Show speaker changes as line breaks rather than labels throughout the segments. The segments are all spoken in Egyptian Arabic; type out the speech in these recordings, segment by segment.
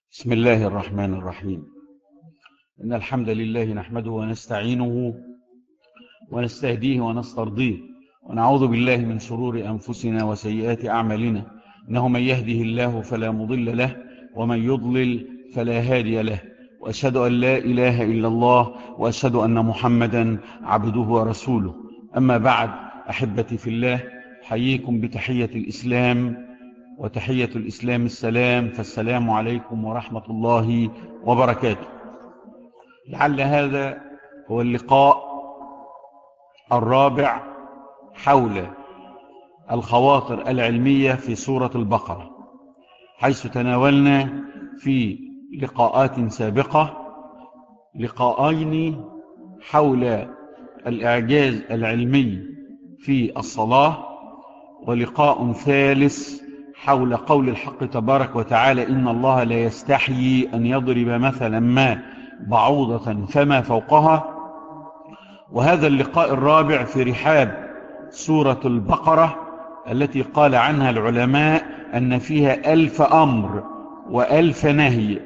بسم الله الرحمن الرحيم إن الحمد لله نحمده ونستعينه ونستهديه ونسترضيه ونعوذ بالله من شرور أنفسنا وسيئات أعمالنا إنه من يهده الله فلا مضل له ومن يضلل فلا هادي له وأشهد أن لا إله إلا الله وأشهد أن محمدا عبده ورسوله أما بعد أحبتي في الله حييكم بتحية الإسلام وتحية الإسلام السلام فالسلام عليكم ورحمة الله وبركاته لعل هذا هو اللقاء الرابع حول الخواطر العلمية في سورة البقرة حيث تناولنا في لقاءات سابقة لقاءين حول الإعجاز العلمي في الصلاة ولقاء ثالث حول قول الحق تبارك وتعالى إن الله لا يستحيي أن يضرب مثلا ما بعوضة فما فوقها وهذا اللقاء الرابع في رحاب سورة البقرة التي قال عنها العلماء أن فيها ألف أمر وألف نهي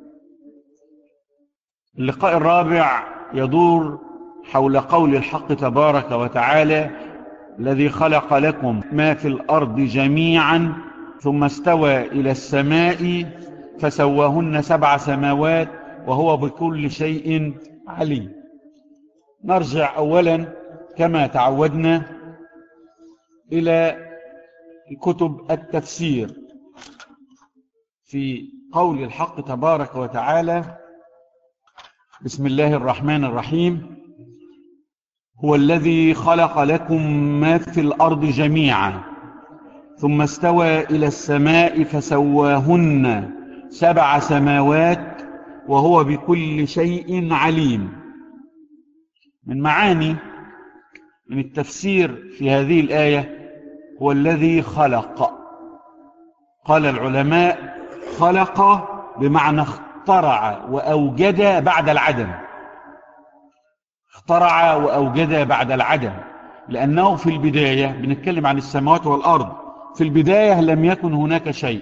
اللقاء الرابع يدور حول قول الحق تبارك وتعالى الذي خلق لكم ما في الأرض جميعا ثم استوى إلى السماء فسواهن سبع سماوات وهو بكل شيء عليم نرجع أولا كما تعودنا إلى كتب التفسير في قول الحق تبارك وتعالى بسم الله الرحمن الرحيم هو الذي خلق لكم ما في الأرض جميعا ثم استوى إلى السماء فسواهن سبع سماوات وهو بكل شيء عليم من معاني من التفسير في هذه الآية هو الذي خلق قال العلماء خلق بمعنى اخترع وأوجد بعد العدم اخترع وأوجد بعد العدم لأنه في البداية بنتكلم عن السماوات والأرض في البداية لم يكن هناك شيء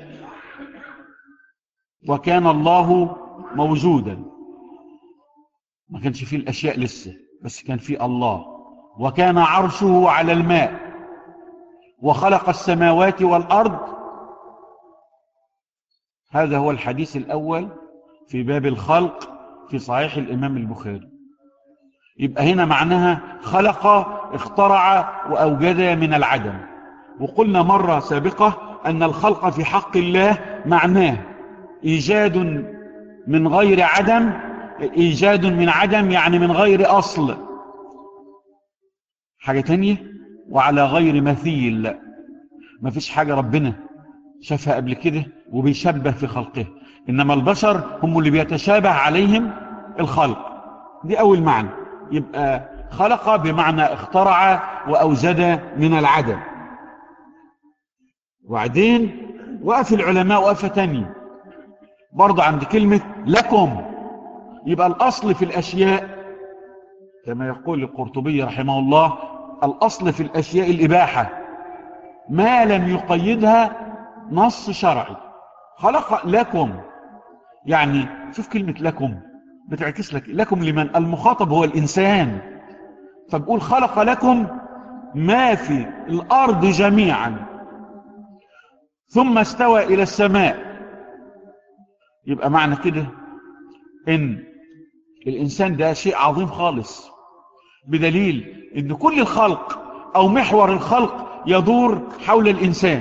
وكان الله موجودا ما كانش فيه الأشياء لسه بس كان فيه الله وكان عرشه على الماء وخلق السماوات والأرض هذا هو الحديث الأول في باب الخلق في صحيح الإمام البخاري يبقى هنا معناها خلق اخترع وأوجد من العدم وقلنا مرة سابقة أن الخلق في حق الله معناه إيجاد من غير عدم إيجاد من عدم يعني من غير أصل حاجة تانية وعلى غير مثيل ما فيش حاجة ربنا شافها قبل كده وبيشبه في خلقه إنما البشر هم اللي بيتشابه عليهم الخلق دي أول معنى يبقى خلق بمعنى اخترع وأوجد من العدم وبعدين وقف العلماء وقفة تانية برضه عند كلمة لكم يبقى الأصل في الأشياء كما يقول القرطبي رحمه الله الأصل في الأشياء الإباحة ما لم يقيدها نص شرعي خلق لكم يعني شوف كلمة لكم بتعكس لك لكم لمن المخاطب هو الإنسان فبقول خلق لكم ما في الأرض جميعا ثم استوى إلى السماء يبقى معنى كده إن الإنسان ده شيء عظيم خالص بدليل إن كل الخلق أو محور الخلق يدور حول الإنسان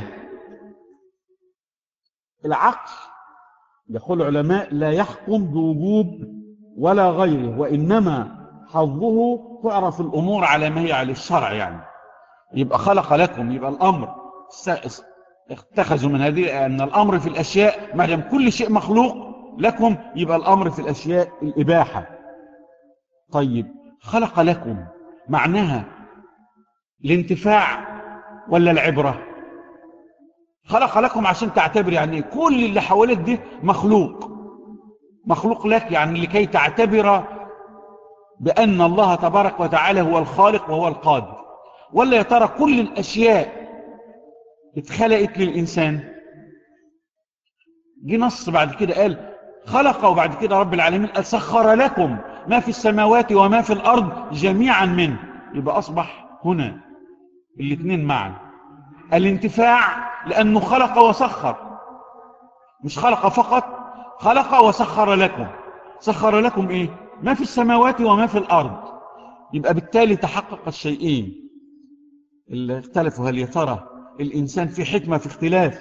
العقل يقول العلماء لا يحكم بوجوب ولا غيره وإنما حظه تعرف الأمور على ما هي على الشرع يعني يبقى خلق لكم يبقى الأمر اتخذوا من هذه أن الأمر في الأشياء ما دام كل شيء مخلوق لكم يبقى الأمر في الأشياء الإباحة طيب خلق لكم معناها الانتفاع ولا العبرة خلق لكم عشان تعتبر يعني كل اللي حواليك ده مخلوق مخلوق لك يعني لكي تعتبر بأن الله تبارك وتعالى هو الخالق وهو القادر ولا يا ترى كل الأشياء اتخلقت للإنسان جه نص بعد كده قال خلق وبعد كده رب العالمين قال سخر لكم ما في السماوات وما في الأرض جميعا منه يبقى أصبح هنا الاثنين معا الانتفاع لأنه خلق وسخر مش خلق فقط خلق وسخر لكم سخر لكم ايه ما في السماوات وما في الأرض يبقى بالتالي تحقق الشيئين اللي اختلفوا هل يترى الإنسان في حكمة في اختلاف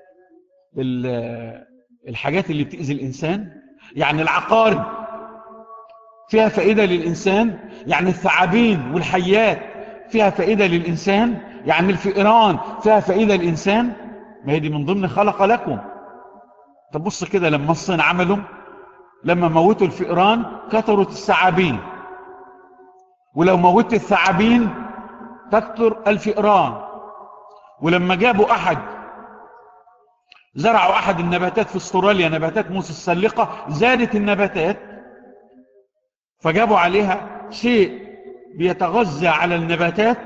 الحاجات اللي بتأذي الإنسان يعني العقارب فيها فائدة للإنسان يعني الثعابين والحيات فيها فائدة للإنسان يعني الفئران فيها فائدة للإنسان ما هي دي من ضمن خلق لكم طب بص كده لما الصين عملوا لما موتوا الفئران كثرت الثعابين ولو موت الثعابين تكثر الفئران ولما جابوا أحد زرعوا أحد النباتات في استراليا نباتات موس السلقة زادت النباتات فجابوا عليها شيء بيتغذى على النباتات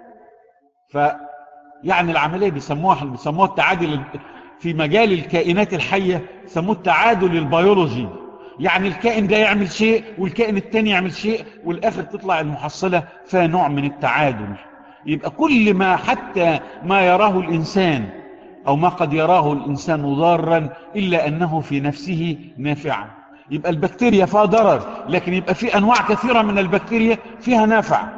ف يعني العملية بيسموها بيسموها التعادل في مجال الكائنات الحية سموه التعادل البيولوجي يعني الكائن ده يعمل شيء والكائن التاني يعمل شيء والآخر تطلع المحصلة فيها نوع من التعادل يبقى كل ما حتى ما يراه الإنسان أو ما قد يراه الإنسان ضارا إلا أنه في نفسه نافعا يبقى البكتيريا فيها ضرر لكن يبقى في أنواع كثيرة من البكتيريا فيها نافع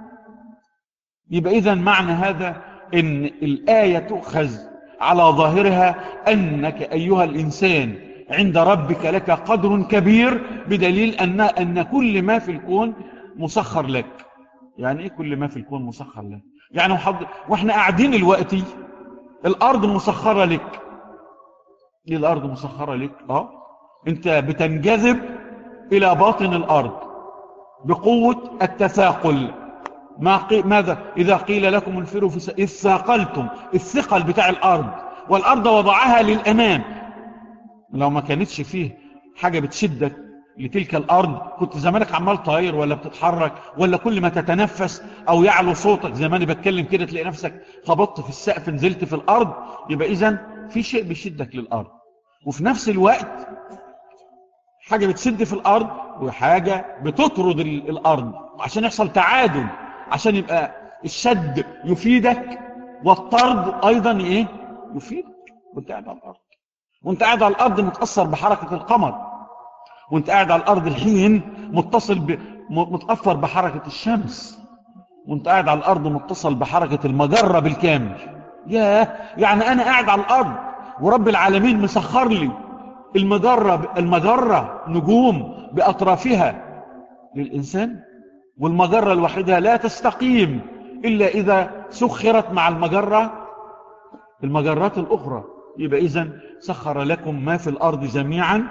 يبقى إذا معنى هذا إن الآية تؤخذ على ظاهرها أنك أيها الإنسان عند ربك لك قدر كبير بدليل أن, أن كل ما في الكون مسخر لك يعني إيه كل ما في الكون مسخر لك يعني وإحنا قاعدين الوقتي الأرض مسخرة لك ليه الأرض مسخرة لك آه أنت بتنجذب إلى باطن الأرض بقوة التثاقل ما قي... ماذا إذا قيل لكم انفروا في س... إذ ثاقلتم الثقل بتاع الأرض والأرض وضعها للأمام لو ما كانتش فيه حاجة بتشدك لتلك الأرض كنت زمانك عمال طاير ولا بتتحرك ولا كل ما تتنفس أو يعلو صوتك زي ما أنا بتكلم كده تلاقي نفسك خبطت في السقف نزلت في الأرض يبقى إذن في شيء بيشدك للأرض وفي نفس الوقت حاجة بتسد في الأرض وحاجة بتطرد الأرض عشان يحصل تعادل عشان يبقى الشد يفيدك والطرد أيضا إيه يفيدك وانت قاعد على الأرض وانت قاعد على الأرض متأثر بحركة القمر وانت قاعد على الأرض الحين متصل ب... متأثر بحركة الشمس وانت قاعد على الأرض متصل بحركة المجرة بالكامل ياه يعني أنا قاعد على الأرض ورب العالمين مسخر لي المجرة, المجرة نجوم بأطرافها للإنسان والمجرة الوحيدة لا تستقيم إلا إذا سخرت مع المجرة المجرات الأخرى يبقى إذن سخر لكم ما في الأرض جميعا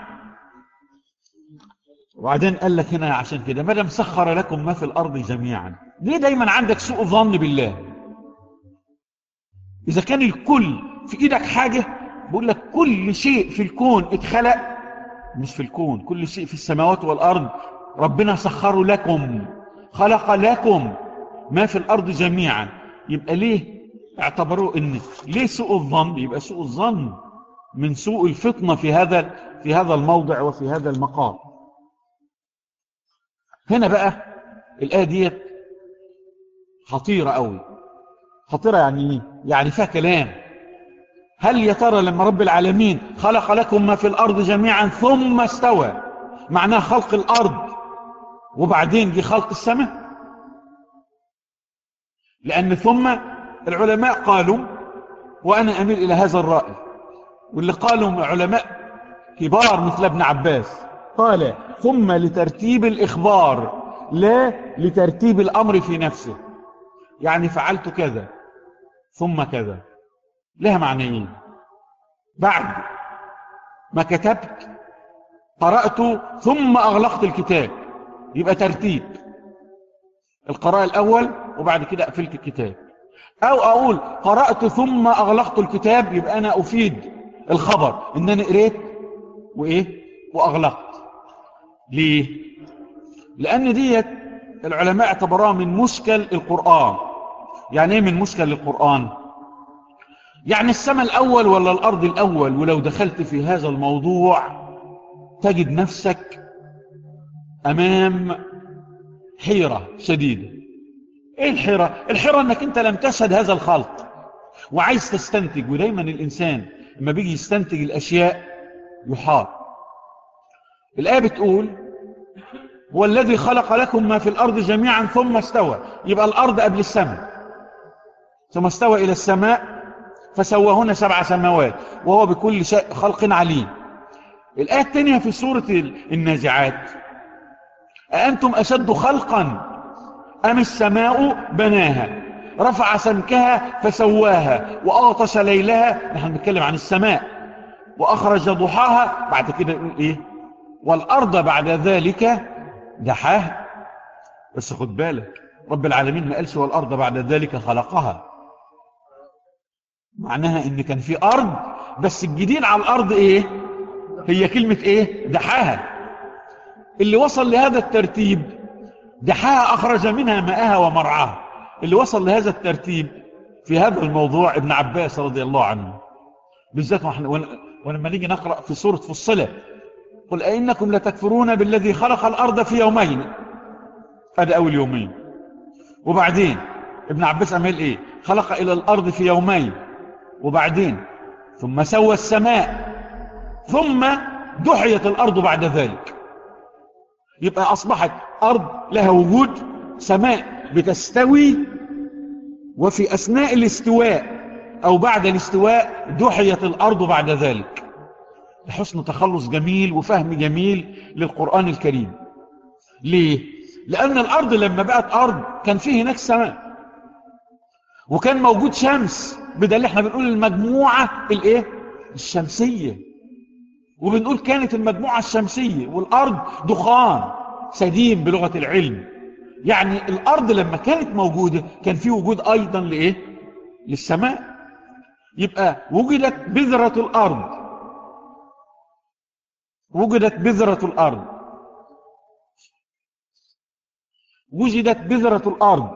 وبعدين قال لك هنا عشان كده ماذا مسخر لكم ما في الأرض جميعا ليه دايما عندك سوء ظن بالله إذا كان الكل في إيدك حاجة بقول لك كل شيء في الكون اتخلق مش في الكون كل شيء في السماوات والأرض ربنا سخره لكم خلق لكم ما في الأرض جميعا يبقى ليه اعتبروه ان ليه سوء الظن يبقى سوء الظن من سوء الفطنة في هذا في هذا الموضع وفي هذا المقام هنا بقى الآية دي خطيرة قوي خطيرة يعني ايه يعني فيها كلام هل يا ترى لما رب العالمين خلق لكم ما في الأرض جميعا ثم استوى معناه خلق الأرض وبعدين جه خلق السماء لأن ثم العلماء قالوا وأنا أميل إلى هذا الرأي واللي قالوا علماء كبار مثل ابن عباس قال ثم لترتيب الإخبار لا لترتيب الأمر في نفسه يعني فعلت كذا ثم كذا لها معنيين بعد ما كتبت قرأت ثم أغلقت الكتاب يبقى ترتيب القراءة الأول وبعد كده قفلت الكتاب أو أقول قرأت ثم أغلقت الكتاب يبقى أنا أفيد الخبر إن أنا قريت وإيه وأغلقت ليه لأن ديت العلماء اعتبروها من مشكل القرآن يعني ايه من مشكل القرآن يعني السماء الأول ولا الأرض الأول ولو دخلت في هذا الموضوع تجد نفسك أمام حيرة شديدة ايه الحيرة الحيرة انك انت لم تشهد هذا الخلق وعايز تستنتج ودايما الانسان لما بيجي يستنتج الاشياء يحار الآية بتقول هو الذي خلق لكم ما في الأرض جميعا ثم استوى يبقى الأرض قبل السماء ثم استوى إلى السماء فسواهن سبع سماوات وهو بكل شيء خلق عليم الآية الثانية في سورة النازعات أأنتم أشد خلقا أم السماء بناها رفع سمكها فسواها وأغطش ليلها نحن بنتكلم عن السماء وأخرج ضحاها بعد كده يقول إيه والأرض بعد ذلك دحاها بس خد بالك رب العالمين ما قالش والأرض بعد ذلك خلقها معناها ان كان في أرض بس الجديد على الأرض إيه هي كلمة إيه دحاها اللي وصل لهذا الترتيب دحاها أخرج منها ماءها ومرعاها اللي وصل لهذا الترتيب في هذا الموضوع ابن عباس رضي الله عنه بالذات ولما نيجي نقرأ في سورة فصلة قل أئنكم لتكفرون بالذي خلق الأرض في يومين هذا أول يومين وبعدين ابن عباس عمل إيه خلق إلى الأرض في يومين وبعدين ثم سوى السماء ثم دحيت الأرض بعد ذلك يبقى أصبحت أرض لها وجود سماء بتستوي وفي أثناء الاستواء أو بعد الاستواء دحيت الأرض بعد ذلك لحسن تخلص جميل وفهم جميل للقرآن الكريم ليه؟ لأن الأرض لما بقت أرض كان فيه هناك سماء وكان موجود شمس بدل احنا بنقول المجموعة الايه الشمسية وبنقول كانت المجموعة الشمسية والأرض دخان سديم بلغة العلم يعني الأرض لما كانت موجودة كان في وجود أيضا لإيه للسماء يبقى وجدت بذرة الأرض وجدت بذرة الأرض وجدت بذرة الأرض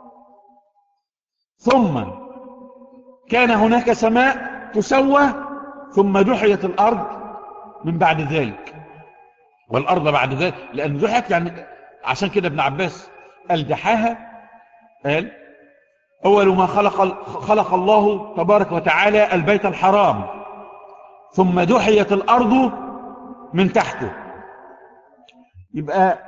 ثم كان هناك سماء تسوى ثم دحيت الأرض من بعد ذلك والأرض بعد ذلك لأن دحيت يعني عشان كده ابن عباس قال دحاها قال أول ما خلق, خلق الله تبارك وتعالى البيت الحرام ثم دحيت الأرض من تحته يبقى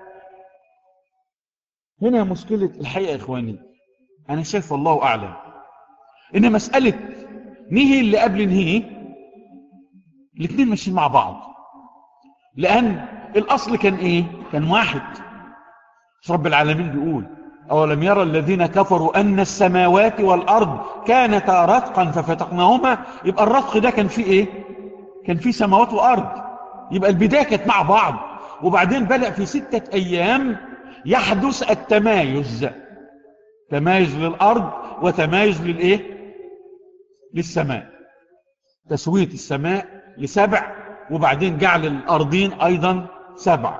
هنا مشكلة الحقيقة يا إخواني أنا شايف والله أعلم إن مسألة نهي اللي قبل نهي الاثنين ماشيين مع بعض لأن الأصل كان إيه كان واحد رب العالمين بيقول أولم يرى الذين كفروا أن السماوات والأرض كانتا رتقا ففتقناهما يبقى الرتق ده كان فيه إيه كان فيه سماوات وأرض يبقى البداية كانت مع بعض وبعدين بدأ في ستة أيام يحدث التمايز تمايز للأرض وتمايز للإيه للسماء تسوية السماء لسبع وبعدين جعل الأرضين أيضا سبع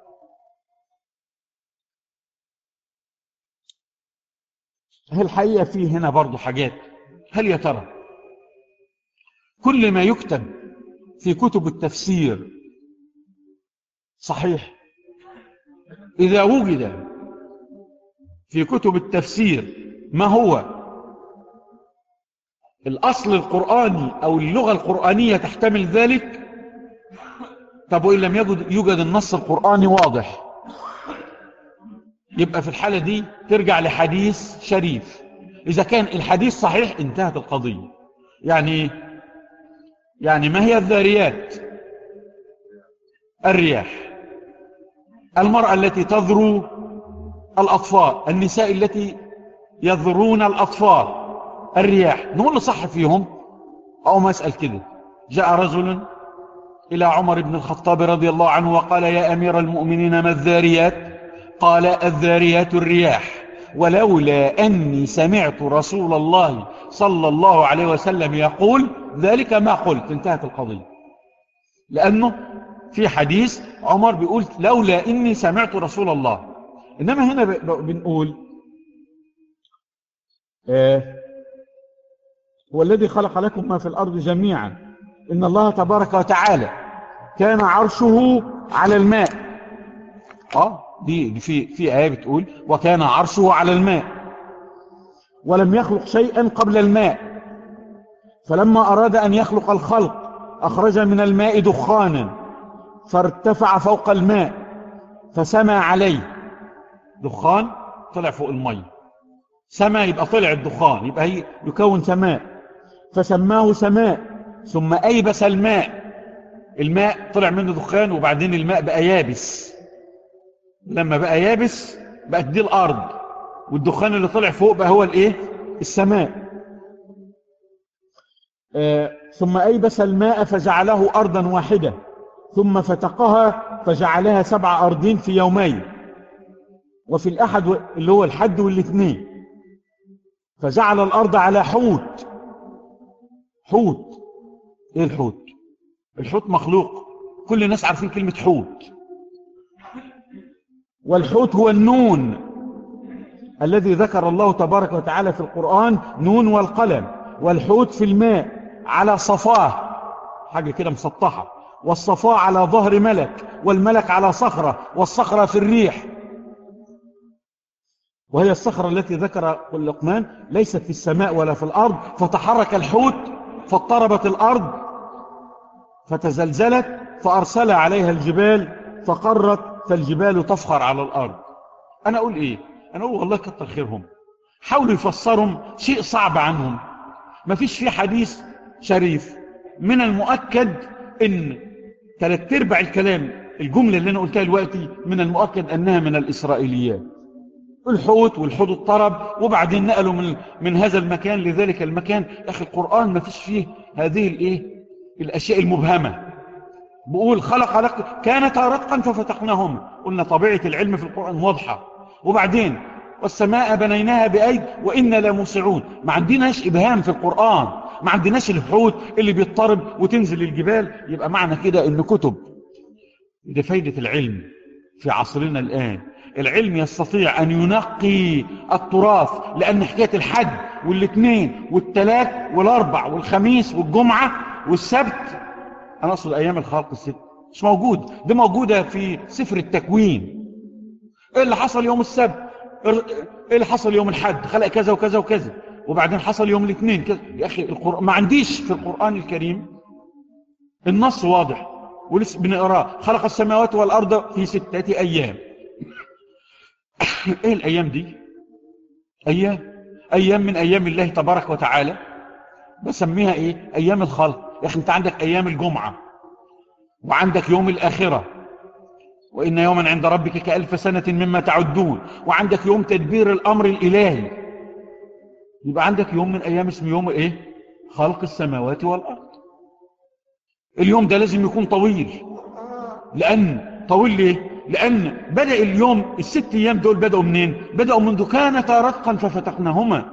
هل الحقيقة فيه هنا برضو حاجات هل يا ترى كل ما يكتب في كتب التفسير صحيح إذا وجد في كتب التفسير ما هو الأصل القرآني أو اللغة القرآنية تحتمل ذلك طب وإن لم يوجد, يوجد النص القرآني واضح يبقى في الحالة دي ترجع لحديث شريف إذا كان الحديث صحيح انتهت القضية يعني يعني ما هي الذاريات الرياح المرأة التي تذرو الأطفال النساء التي يذرون الأطفال الرياح نقول له صح فيهم أو ما أسأل كده جاء رجل إلى عمر بن الخطاب رضي الله عنه وقال يا أمير المؤمنين ما الذاريات قال الذاريات الرياح ولولا أني سمعت رسول الله صلى الله عليه وسلم يقول ذلك ما قلت انتهت القضية لأنه في حديث عمر بيقول لولا إني سمعت رسول الله إنما هنا بنقول آه هو الذي خلق لكم ما في الأرض جميعا إن الله تبارك وتعالى كان عرشه على الماء اه دي, دي في في آية بتقول وكان عرشه على الماء ولم يخلق شيئا قبل الماء فلما أراد أن يخلق الخلق أخرج من الماء دخانا فارتفع فوق الماء فسمى عليه دخان طلع فوق المية سما يبقى طلع الدخان يبقى هي يكون سماء فسماه سماء ثم أيبس الماء الماء طلع منه دخان وبعدين الماء بقى يابس لما بقى يابس بقت دي الأرض والدخان اللي طلع فوق بقى هو الايه السماء آه ثم أيبس الماء فجعله أرضا واحدة ثم فتقها فجعلها سبع أرضين في يومين وفي الأحد اللي هو الحد والاثنين فجعل الأرض على حوت حوت إيه الحوت الحوت مخلوق كل الناس عارفين كلمة حوت والحوت هو النون الذي ذكر الله تبارك وتعالى في القرآن نون والقلم والحوت في الماء على صفاه حاجة كده مسطحة والصفاء على ظهر ملك والملك على صخرة والصخرة في الريح وهي الصخرة التي ذكر اللقمان ليست في السماء ولا في الأرض فتحرك الحوت فاضطربت الأرض فتزلزلت فأرسل عليها الجبال فقرت فالجبال تفخر على الأرض أنا أقول إيه أنا أقول والله كتر خيرهم حاولوا يفسرهم شيء صعب عنهم ما فيش فيه حديث شريف من المؤكد ان ثلاث ارباع الكلام الجملة اللي انا قلتها دلوقتي من المؤكد انها من الاسرائيليات الحوت والحوت الطرب وبعدين نقلوا من من هذا المكان لذلك المكان اخي القرآن ما فيش فيه هذه الايه الاشياء المبهمة بقول خلق لك كانت رتقا ففتقناهم قلنا طبيعة العلم في القرآن واضحة وبعدين والسماء بنيناها بأيد وإنا لموسعون ما عندناش إبهام في القرآن ما عندناش الحوت اللي بيضطرب وتنزل الجبال يبقى معنى كده إن كتب ده فايدة العلم في عصرنا الآن العلم يستطيع أن ينقي التراث لأن حكاية الحد والاثنين والثلاث والأربع والخميس والجمعة والسبت أنا أقصد أيام الخلق الست مش موجود ده موجودة في سفر التكوين إيه اللي حصل يوم السبت إيه اللي حصل يوم الحد خلق كذا وكذا وكذا وبعدين حصل يوم الاثنين كذا يا أخي القرآن ما عنديش في القرآن الكريم النص واضح ولسه بنقراه خلق السماوات والأرض في ستة أيام ايه الايام دي ايام ايام من ايام الله تبارك وتعالى بسميها ايه ايام الخلق يا اخي انت عندك ايام الجمعة وعندك يوم الاخرة وان يوما عند ربك كالف سنة مما تعدون وعندك يوم تدبير الامر الالهي يبقى عندك يوم من ايام اسمه يوم ايه خلق السماوات والارض اليوم ده لازم يكون طويل لان طويل ليه لأن بدأ اليوم الست أيام دول بدأوا منين بدأوا منذ كانتا رتقا ففتقناهما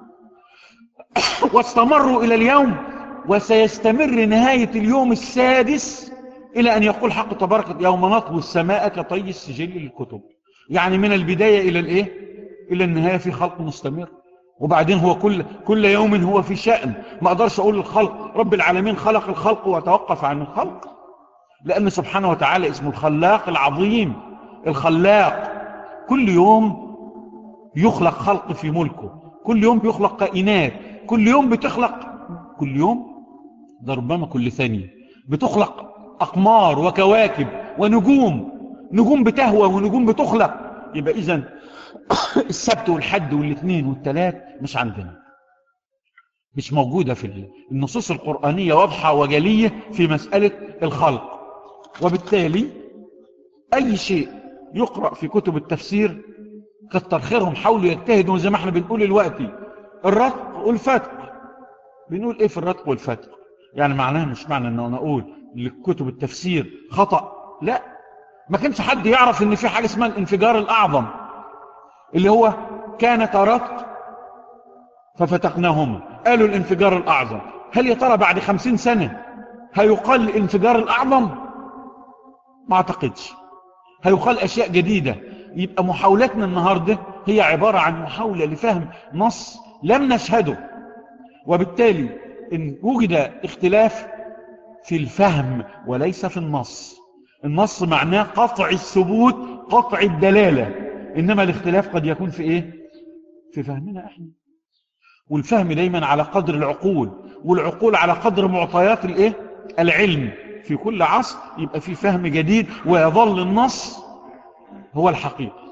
واستمروا إلى اليوم وسيستمر نهاية اليوم السادس إلى أن يقول حق تبارك يوم نطوي السماء كطي السجل للكتب يعني من البداية إلى الإيه إلى النهاية في خلق مستمر وبعدين هو كل كل يوم هو في شأن ما أقدرش أقول الخلق رب العالمين خلق الخلق وتوقف عن الخلق لأن سبحانه وتعالى اسمه الخلاق العظيم الخلاق كل يوم يخلق خلق في ملكه كل يوم بيخلق كائنات كل يوم بتخلق كل يوم ده ربما كل ثانية بتخلق أقمار وكواكب ونجوم نجوم بتهوى ونجوم بتخلق يبقى إذن السبت والحد والاثنين والثلاث مش عندنا مش موجودة في النصوص القرآنية واضحة وجلية في مسألة الخلق وبالتالي أي شيء يقرأ في كتب التفسير كتر خيرهم حاولوا يجتهدوا زي ما احنا بنقول الوقت الرتق والفتق بنقول ايه في الرتق والفتق يعني معناها مش معنى ان انا اقول لكتب التفسير خطأ لا ما كانش حد يعرف ان في حاجة اسمها الانفجار الاعظم اللي هو كانت رتق ففتقناهما قالوا الانفجار الاعظم هل يا ترى بعد خمسين سنة هيقال الانفجار الاعظم ما اعتقدش هيقال اشياء جديدة يبقى محاولتنا النهاردة هي عبارة عن محاولة لفهم نص لم نشهده وبالتالي ان وجد اختلاف في الفهم وليس في النص النص معناه قطع الثبوت قطع الدلالة إنما الاختلاف قد يكون في إيه في فهمنا إحنا والفهم دايما على قدر العقول والعقول على قدر معطيات الإيه العلم في كل عصر يبقى في فهم جديد ويظل النص هو الحقيقة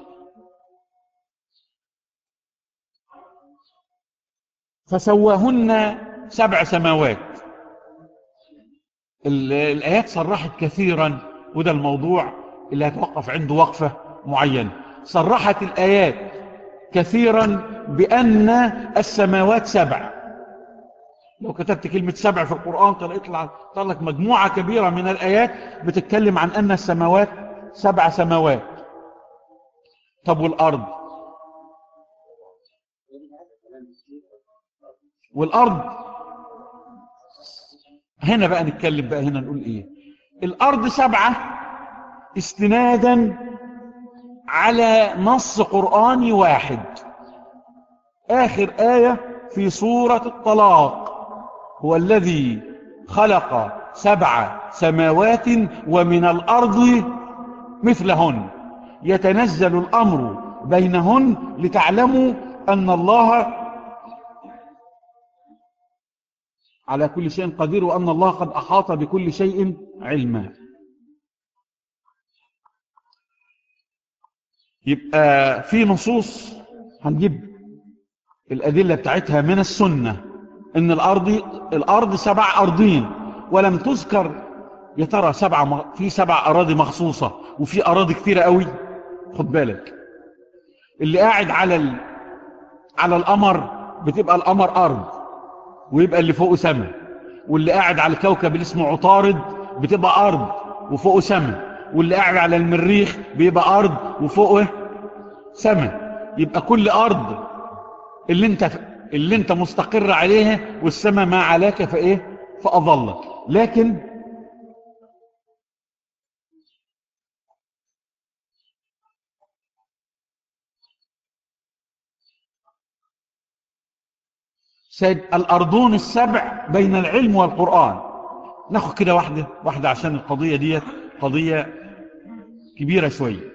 فسواهن سبع سماوات الآيات صرحت كثيرا وده الموضوع اللي هتوقف عنده وقفة معينة صرحت الآيات كثيرا بأن السماوات سبع لو كتبت كلمة سبع في القرآن طلع لك مجموعة كبيرة من الآيات بتتكلم عن أن السماوات سبع سماوات طب والأرض والأرض هنا بقى نتكلم بقى هنا نقول إيه الأرض سبعة استنادا على نص قرآني واحد آخر آية في سورة الطلاق هو الذي خلق سبع سماوات ومن الأرض مثلهن يتنزل الأمر بينهن لتعلموا أن الله على كل شيء قدير وأن الله قد أحاط بكل شيء علما يبقى في نصوص هنجيب الأدلة بتاعتها من السنة إن الأرض الأرض سبع أرضين ولم تذكر يا ترى سبع في سبع أراضي مخصوصة وفي أراضي كتيرة قوي خد بالك اللي قاعد على ال... على القمر بتبقى القمر أرض ويبقى اللي فوقه سماء واللي قاعد على الكوكب اللي اسمه عطارد بتبقى أرض وفوقه سماء واللي قاعد على المريخ بيبقى أرض وفوقه سماء يبقى كل أرض اللي انت اللي انت مستقر عليها والسماء ما علاك فايه فأظلك لكن سيد الأرضون السبع بين العلم والقرآن ناخد كده واحدة واحدة عشان القضية دي قضية كبيرة شوية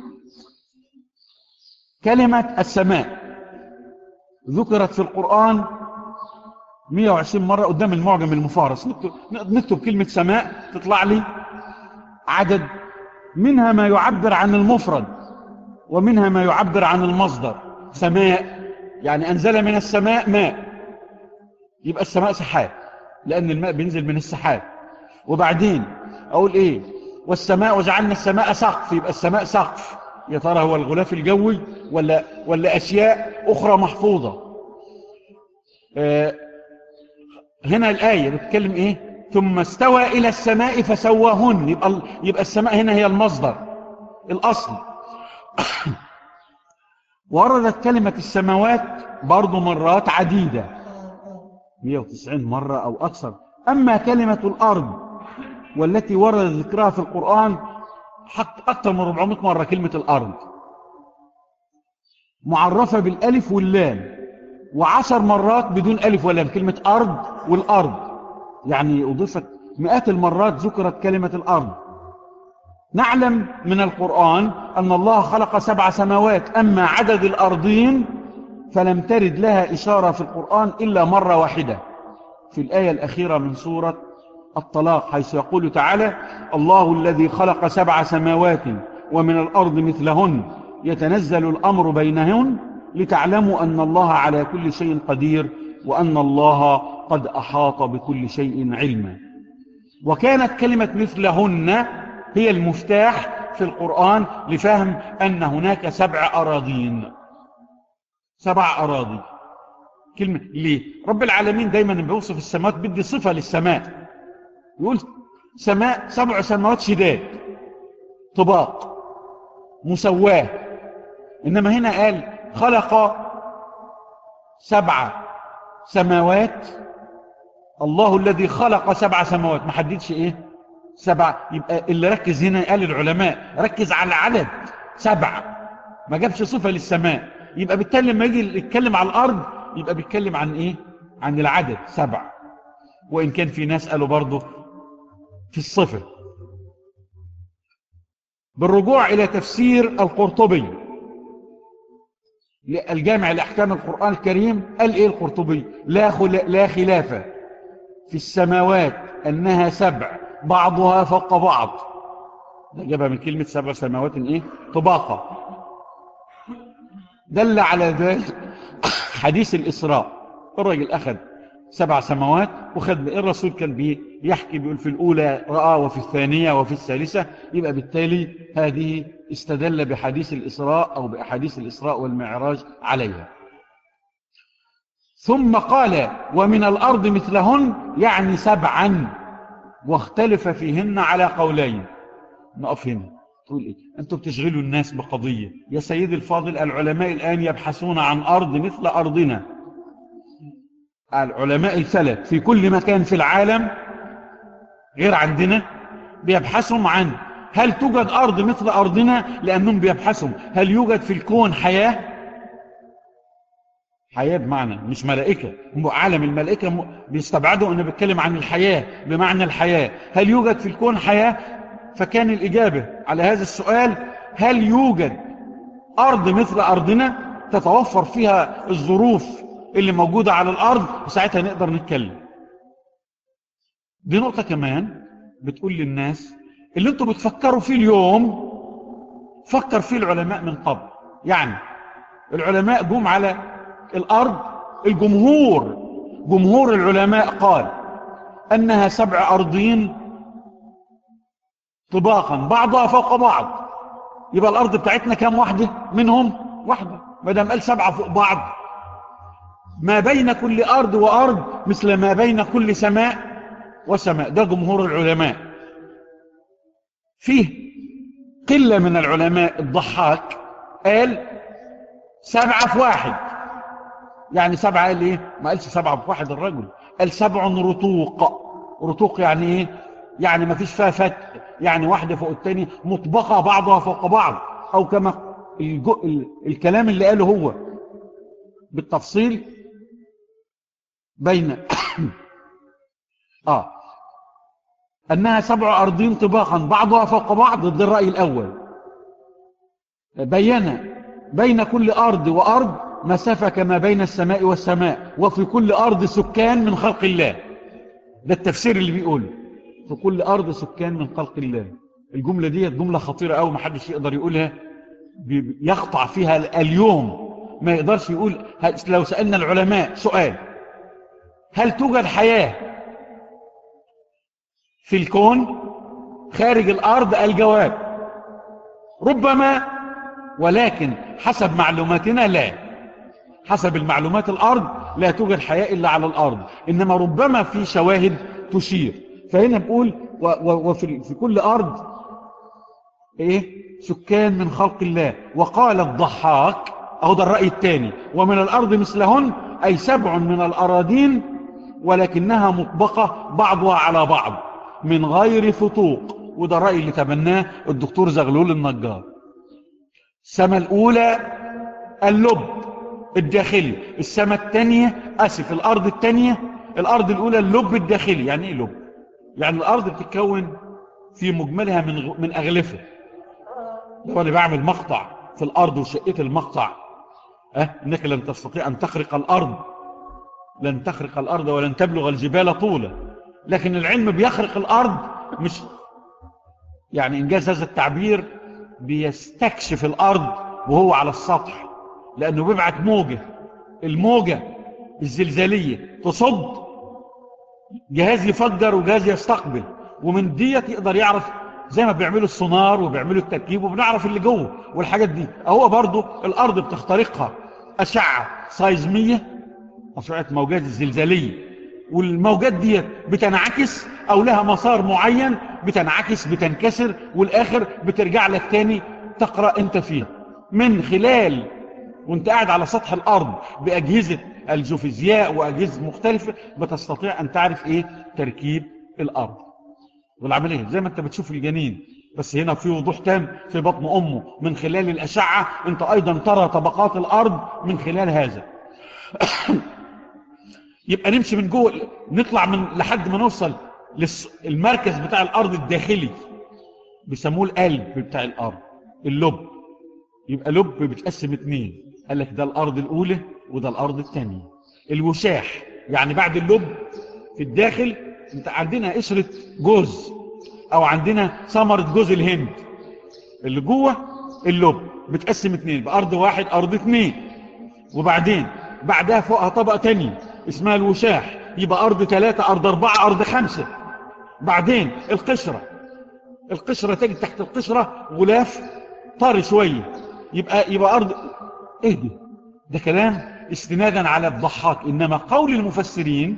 كلمة السماء ذكرت في القرآن 120 مرة قدام المعجم المفارس نكتب, نكتب كلمة سماء تطلع لي عدد منها ما يعبر عن المفرد ومنها ما يعبر عن المصدر سماء يعني أنزل من السماء ماء يبقى السماء سحاب لأن الماء بينزل من السحاب وبعدين أقول إيه والسماء وجعلنا السماء سقف يبقى السماء سقف يا ترى هو الغلاف الجوي ولا, ولا أشياء أخرى محفوظة آه هنا الآية بتتكلم إيه ثم استوى إلى السماء فسواهن يبقى, يبقى السماء هنا هي المصدر الأصل وردت كلمة السماوات برضو مرات عديدة 190 مرة أو أكثر أما كلمة الأرض والتي ورد ذكرها في القرآن حتى أكثر من 400 مرة كلمة الأرض معرفة بالألف واللام وعشر مرات بدون ألف ولام كلمة أرض والأرض يعني أضيفت مئات المرات ذكرت كلمة الأرض نعلم من القرآن أن الله خلق سبع سماوات أما عدد الأرضين فلم ترد لها إشارة في القرآن إلا مرة واحدة في الآية الأخيرة من سورة الطلاق حيث يقول تعالى الله الذي خلق سبع سماوات ومن الأرض مثلهن يتنزل الأمر بينهن لتعلموا أن الله على كل شيء قدير وأن الله قد أحاط بكل شيء علما وكانت كلمة مثلهن هي المفتاح في القرآن لفهم أن هناك سبع أراضين سبع أراضي كلمة ليه رب العالمين دايما بيوصف السماوات بدي صفة للسماء يقول سماء سبع سماوات شداد طباق مسواه إنما هنا قال خلق سبع سماوات الله الذي خلق سبع سماوات ما حددش ايه سبع يبقى اللي ركز هنا قال العلماء ركز على عدد سبع ما جابش صفة للسماء يبقى بالتالي لما يجي يتكلم على الأرض يبقى بيتكلم عن ايه عن العدد سبع وإن كان في ناس قالوا برضه في الصفة بالرجوع إلى تفسير القرطبي الجامع لأحكام القرآن الكريم قال إيه القرطبي لا, خل... لا خلاف في السماوات أنها سبع بعضها فوق بعض ده جابها من كلمة سبع سماوات إيه طباقة دل على ذلك حديث الإسراء الرجل أخذ سبع سماوات وخد الرسول كان بيحكي بيقول في الأولى رأى وفي الثانية وفي الثالثة يبقى بالتالي هذه استدل بحديث الإسراء أو بأحاديث الإسراء والمعراج عليها ثم قال ومن الأرض مثلهن يعني سبعا واختلف فيهن على قولين نقف هنا تقول إيه؟ أنتم بتشغلوا الناس بقضية يا سيد الفاضل العلماء الآن يبحثون عن أرض مثل أرضنا العلماء الثلاث في كل مكان في العالم غير عندنا بيبحثوا عن هل توجد أرض مثل أرضنا لأنهم بيبحثوا هل يوجد في الكون حياة حياة بمعنى مش ملائكة عالم الملائكة بيستبعدوا أنه بيتكلم عن الحياة بمعنى الحياة هل يوجد في الكون حياة فكان الإجابة على هذا السؤال هل يوجد أرض مثل أرضنا تتوفر فيها الظروف اللي موجودة على الأرض وساعتها نقدر نتكلم دي نقطة كمان بتقول للناس اللي انتوا بتفكروا فيه اليوم فكر فيه العلماء من قبل يعني العلماء جم على الأرض الجمهور جمهور العلماء قال أنها سبع أرضين طباقا بعضها فوق بعض يبقى الأرض بتاعتنا كام واحدة منهم واحدة ما دام قال سبعة فوق بعض ما بين كل أرض وأرض مثل ما بين كل سماء وسماء ده جمهور العلماء فيه قلة من العلماء الضحاك قال سبعة في واحد يعني سبعة قال ايه ما قالش سبعة في واحد الرجل قال سبع رتوق رتوق يعني ايه يعني ما فيش فيها فت يعني واحدة فوق التانية مطبقة بعضها فوق بعض او كما الجو الكلام اللي قاله هو بالتفصيل بين آه أنها سبع أرضين طباقا بعضها فوق بعض ضد الرأي الأول بين بين كل أرض وأرض مسافة كما بين السماء والسماء وفي كل أرض سكان من خلق الله ده التفسير اللي بيقوله في كل أرض سكان من خلق الله الجملة دي جملة خطيرة أوي محدش يقدر يقولها يقطع فيها اليوم ما يقدرش يقول لو سألنا العلماء سؤال هل توجد حياة في الكون خارج الأرض الجواب ربما ولكن حسب معلوماتنا لا حسب المعلومات الأرض لا توجد حياة إلا على الأرض إنما ربما في شواهد تشير فهنا بقول وفي في كل أرض إيه سكان من خلق الله وقال الضحاك أهو ده الرأي الثاني ومن الأرض مثلهن أي سبع من الأراضين ولكنها مطبقة بعضها على بعض من غير فتوق وده الرأي اللي تبناه الدكتور زغلول النجار السماء الأولى اللب الداخلي السماء الثانية أسف الأرض الثانية الأرض الأولى اللب الداخلي يعني إيه لب يعني الأرض بتتكون في مجملها من من أغلفة لو أنا بعمل مقطع في الأرض وشقيت المقطع أه؟ إنك لن تستطيع أن تخرق الأرض لن تخرق الأرض ولن تبلغ الجبال طولا لكن العلم بيخرق الأرض مش يعني إنجاز هذا التعبير بيستكشف الأرض وهو على السطح لأنه بيبعت موجة الموجة الزلزالية تصد جهاز يفجر وجهاز يستقبل ومن ديت يقدر يعرف زي ما بيعملوا السونار وبيعملوا التركيب وبنعرف اللي جوه والحاجات دي هو برضو الأرض بتخترقها أشعة سايزمية أشعة موجات الزلزالية والموجات دي بتنعكس أو لها مسار معين بتنعكس بتنكسر والآخر بترجع لك تاني تقرأ انت فيها من خلال وانت قاعد على سطح الأرض بأجهزة الجوفيزياء وأجهزة مختلفة بتستطيع أن تعرف إيه تركيب الأرض والعملية زي ما انت بتشوف الجنين بس هنا في وضوح تام في بطن أمه من خلال الأشعة انت أيضا ترى طبقات الأرض من خلال هذا يبقى نمشي من جوه نطلع من لحد ما نوصل المركز بتاع الارض الداخلي بيسموه القلب بتاع الارض اللب يبقى لب بيتقسم اتنين قال لك ده الارض الاولى وده الارض الثانيه الوشاح يعني بعد اللب في الداخل انت عندنا قشرة جوز او عندنا ثمرة جوز الهند اللي جوه اللب بتقسم اتنين بارض واحد ارض اتنين وبعدين بعدها فوقها طبقة تانية اسمها الوشاح يبقى ارض ثلاثة ارض اربعة ارض خمسة بعدين القشرة القشرة تجد تحت القشرة غلاف طري شوية يبقى يبقى ارض ايه دي ده كلام استنادا على الضحاك انما قول المفسرين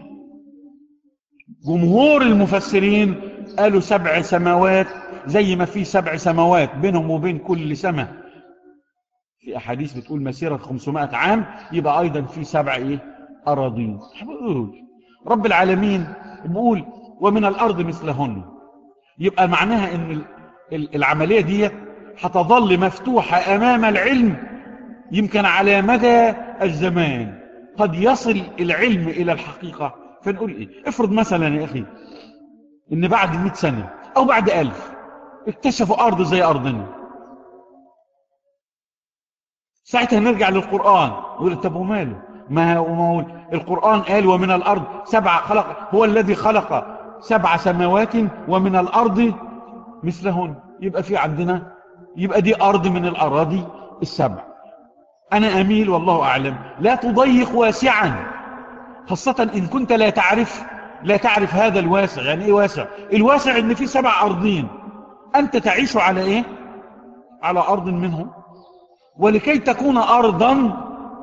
جمهور المفسرين قالوا سبع سماوات زي ما في سبع سماوات بينهم وبين كل سماء في أحاديث بتقول مسيرة 500 عام يبقى أيضا في سبع إيه أراضين رب العالمين بيقول ومن الأرض مثلهن يبقى معناها أن العملية دي هتظل مفتوحة أمام العلم يمكن على مدى الزمان قد يصل العلم إلى الحقيقة فنقول إيه افرض مثلا يا أخي إن بعد 100 سنة أو بعد ألف اكتشفوا أرض زي أرضنا ساعتها نرجع للقرآن نقول طب وماله ما هو القرآن قال ومن الأرض سبع خلق هو الذي خلق سبع سماوات ومن الأرض مثلهن يبقى في عندنا يبقى دي أرض من الأراضي السبع أنا أميل والله أعلم لا تضيق واسعا خاصة إن كنت لا تعرف لا تعرف هذا الواسع يعني إيه واسع الواسع إن في سبع أرضين أنت تعيش على إيه على أرض منهم ولكي تكون أرضا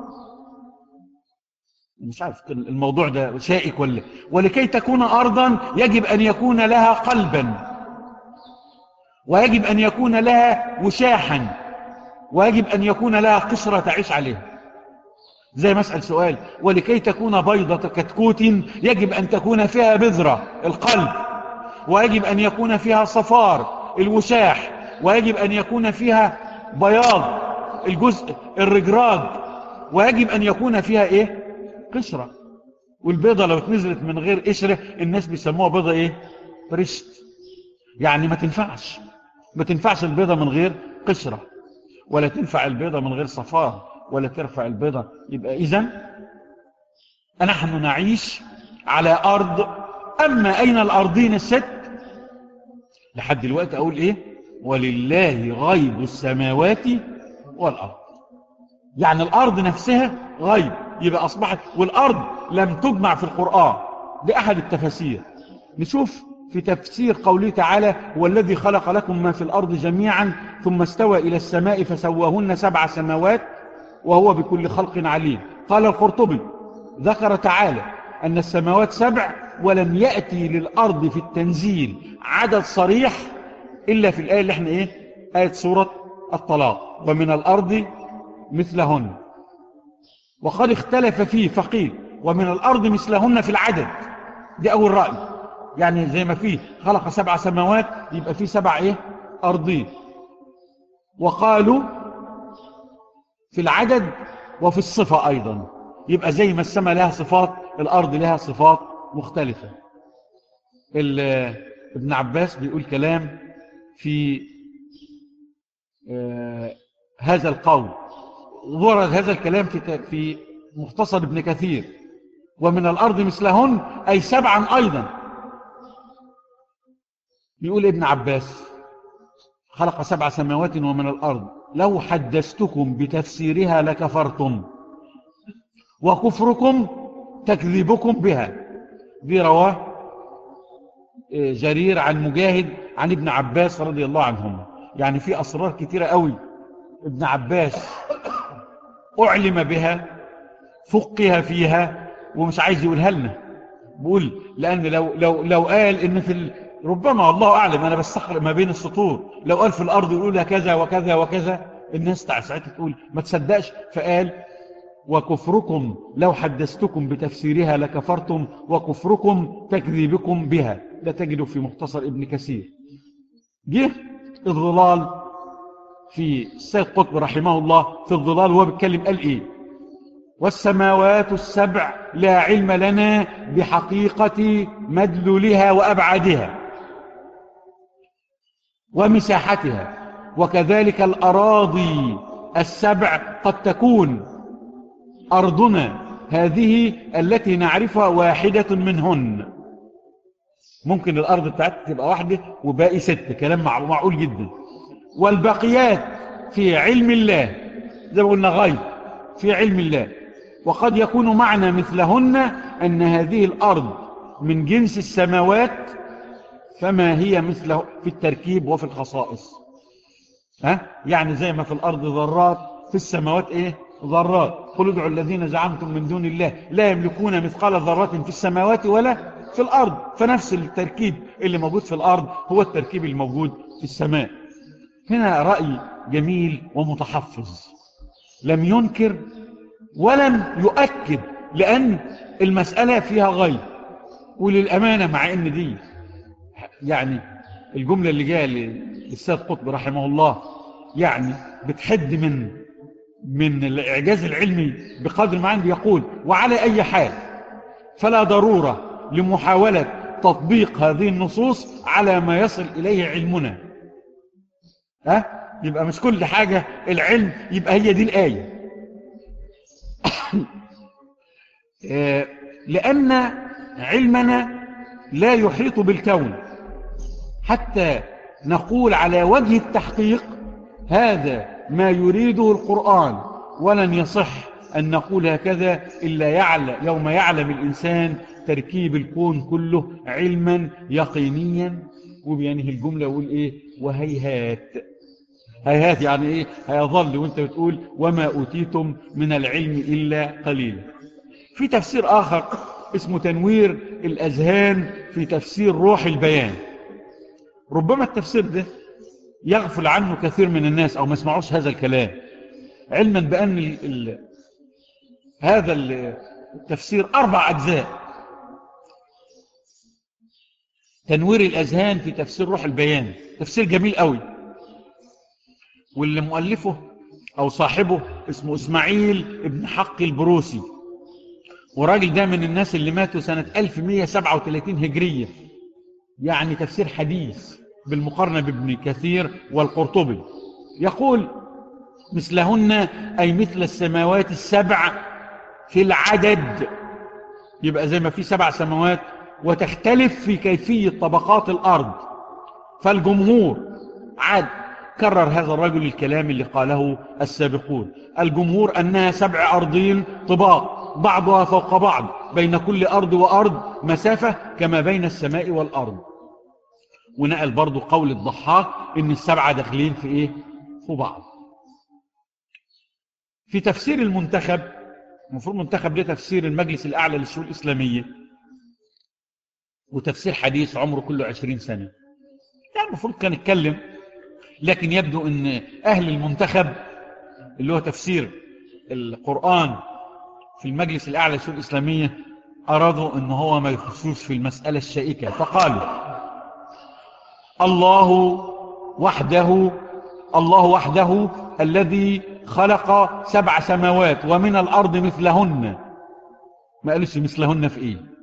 مش عارف الموضوع ده شائك ولا ولكي تكون أرضا يجب أن يكون لها قلبا ويجب أن يكون لها وشاحا ويجب أن يكون لها قشرة تعيش عليها زي ما اسأل سؤال ولكي تكون بيضة كتكوت يجب أن تكون فيها بذرة القلب ويجب أن يكون فيها صفار الوشاح ويجب أن يكون فيها بياض الجزء الرجراج ويجب أن يكون فيها إيه قشرة والبيضة لو نزلت من غير قشرة الناس بيسموها بيضة إيه فريشت يعني ما تنفعش ما تنفعش البيضة من غير قشرة ولا تنفع البيضة من غير صفار ولا ترفع البيضة يبقى إذن نحن نعيش على أرض أما أين الأرضين الست لحد دلوقتي أقول إيه ولله غيب السماوات والأرض يعني الأرض نفسها غيب يبقى أصبحت والأرض لم تجمع في القرآن دي أحد التفاسير نشوف في تفسير قوله تعالى هو الذي خلق لكم ما في الأرض جميعا ثم استوى إلى السماء فسواهن سبع سماوات وهو بكل خلق عليم قال القرطبي ذكر تعالى أن السماوات سبع ولم يأتي للأرض في التنزيل عدد صريح إلا في الآية اللي احنا إيه آية سورة الطلاق ومن الأرض مثلهن وقد اختلف فيه فقيل ومن الأرض مثلهن في العدد دي أول رأي يعني زي ما فيه خلق سبع سماوات يبقى فيه سبع إيه أرضين وقالوا في العدد وفي الصفة أيضا يبقى زي ما السماء لها صفات الأرض لها صفات مختلفة ابن عباس بيقول كلام في آه هذا القول ورد هذا الكلام في في مختصر ابن كثير ومن الأرض مثلهن أي سبعا أيضا يقول ابن عباس خلق سبع سماوات ومن الأرض لو حدثتكم بتفسيرها لكفرتم وكفركم تكذبكم بها دي رواه جرير عن مجاهد عن ابن عباس رضي الله عنهم يعني في أسرار كتيرة قوي ابن عباس أعلم بها فقها فيها ومش عايز يقولها لنا بقول لأن لو, لو, لو قال إن في ال... ربما الله أعلم أنا بستخرج ما بين السطور لو قال في الأرض يقول كذا وكذا وكذا الناس ساعتها تقول ما تصدقش فقال وكفركم لو حدثتكم بتفسيرها لكفرتم وكفركم تكذيبكم بها لا تجد في مختصر ابن كثير جه الظلال في السيد قطب رحمه الله في الظلال وهو بيتكلم قال ايه والسماوات السبع لا علم لنا بحقيقة مدلولها وأبعادها ومساحتها وكذلك الأراضي السبع قد تكون أرضنا هذه التي نعرفها واحدة منهن ممكن الأرض بتاعتها تبقى واحدة وباقي ست كلام معقول جدا والباقيات في علم الله زي ما قلنا غيب في علم الله وقد يكون معنى مثلهن أن هذه الأرض من جنس السماوات فما هي مثله في التركيب وفي الخصائص ها؟ يعني زي ما في الأرض ذرات في السماوات إيه ذرات قل ادعوا الذين زعمتم من دون الله لا يملكون مثقال ذرات في السماوات ولا في الأرض فنفس التركيب اللي موجود في الأرض هو التركيب الموجود في السماء هنا رأي جميل ومتحفظ لم ينكر ولم يؤكد لأن المسألة فيها غيب وللأمانة مع أن دي يعني الجملة اللي جاء للسيد قطب رحمه الله يعني بتحد من من الإعجاز العلمي بقدر ما عندي يقول وعلى أي حال فلا ضرورة لمحاولة تطبيق هذه النصوص على ما يصل إليه علمنا ها؟ يبقى مش كل حاجة العلم يبقى هي دي الآية لأن علمنا لا يحيط بالكون حتى نقول على وجه التحقيق هذا ما يريده القرآن ولن يصح أن نقول هكذا إلا يعلم يوم يعلم الإنسان تركيب الكون كله علما يقينيا وبينهي الجملة يقول إيه وهيهات هيهات يعني إيه هيظل وانت بتقول وما أوتيتم من العلم إلا قليلا في تفسير آخر اسمه تنوير الأذهان في تفسير روح البيان ربما التفسير ده يغفل عنه كثير من الناس أو ما يسمعوش هذا الكلام علما بأن ال ال هذا التفسير أربع أجزاء تنوير الأذهان في تفسير روح البيان تفسير جميل قوي واللي مؤلفه أو صاحبه اسمه إسماعيل ابن حق البروسي وراجل ده من الناس اللي ماتوا سنة 1137 هجرية يعني تفسير حديث بالمقارنة بابن كثير والقرطبي يقول مثلهن أي مثل السماوات السبع في العدد يبقى زي ما في سبع سماوات وتختلف في كيفية طبقات الأرض فالجمهور عاد كرر هذا الرجل الكلام اللي قاله السابقون الجمهور أنها سبع أرضين طباق بعضها فوق بعض بين كل أرض وأرض مسافة كما بين السماء والأرض ونقل برضو قول الضحاك ان السبعة داخلين في ايه في بعض في تفسير المنتخب المفروض منتخب ده تفسير المجلس الأعلى للشؤون الإسلامية وتفسير حديث عمره كله عشرين سنة يعني المفروض كان يتكلم لكن يبدو ان أهل المنتخب اللي هو تفسير القرآن في المجلس الأعلى للشؤون الإسلامية أرادوا ان هو ما يخصوش في المسألة الشائكة فقالوا الله وحده الله وحده الذي خلق سبع سماوات ومن الأرض مثلهن ما قالش مثلهن في إيه